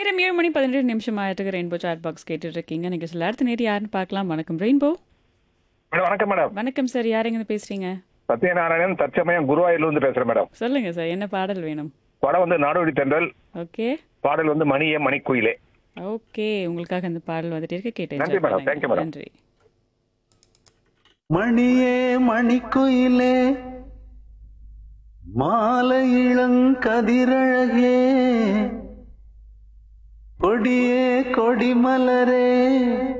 நேரம் ஏழு மணி பதினெட்டு நிமிஷம் ஆயிட்டு ரெயின்போ சாட் பாக்ஸ் கேட்டுட்டு இருக்கீங்க நீங்க சில அடுத்த நேரம் யாருன்னு பார்க்கலாம் வணக்கம் ரெயின்போ மேடம் வணக்கம் மேடம் வணக்கம் சார் யாருங்க பேசுறீங்க சத்யநாராயணன் தற்சமயம் குருவாயூர்ல இருந்து பேசுறேன் மேடம் சொல்லுங்க சார் என்ன பாடல் வேணும் படம் வந்து நாடோடி தென்றல் ஓகே பாடல் வந்து மணியே மணிக்குயிலே ஓகே உங்களுக்காக அந்த பாடல் வந்துட்டு இருக்க கேட்டேன் நன்றி மேடம், thank you மேடம். நன்றி மணியே மணிக்குயிலே மாலை இளங்கதிரழகே கொடியே கொடிமலரே